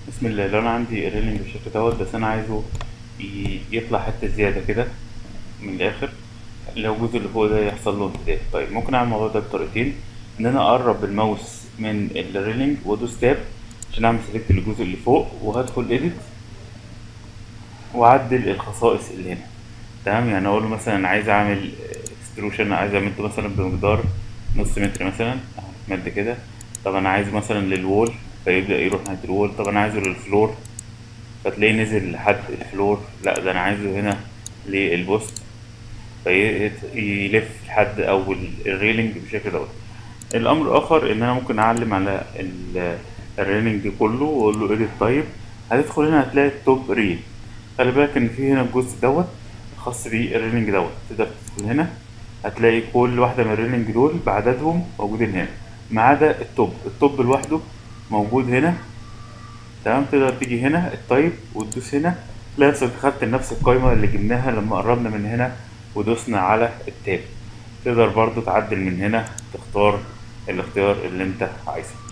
بسم الله لو انا عندي الريلينج بالشكل دوت بس انا عايزه ي- يطلع حته زياده كده من الاخر لو الجزء اللي فوق ده يحصل له امتداد طيب ممكن اعمل الموضوع ده بطريقتين ان انا اقرب الماوس من الريلينج وادوس تاب عشان اعمل سيلكت للجزء اللي فوق وهدخل اديت واعدل الخصائص اللي هنا تمام يعني اقول له مثلا انا عايز اعمل اكستروشن عايز امده مثلا بمقدار نص متر مثلا اهو مد كده طب انا عايزه مثلا للوول فيبدا يروح ناحيه الوول طب انا عايزه للفلور فتلاقيه نزل لحد الفلور لا ده انا عايزه هنا للبوست فيلف لحد او الريلينج بالشكل دوت الامر الاخر ان انا ممكن اعلم على ال- الريلينج كله واقول له اديت طيب هتدخل هنا هتلاقي التوب ريل خلي بالك ان في هنا الجزء دوت خاص بالريلينج دوت تقدر تدخل هنا هتلاقي كل واحده من الريلينج دول بعددهم موجودين هنا ما عدا التوب التوب لوحده موجود هنا تمام تقدر تيجي هنا الطيب وتدوس هنا تلاقي نفسك دخلت لنفس القايمة اللي جبناها لما قربنا من هنا ودوسنا على التاب تقدر برضو تعدل من هنا تختار الاختيار اللي انت عايزه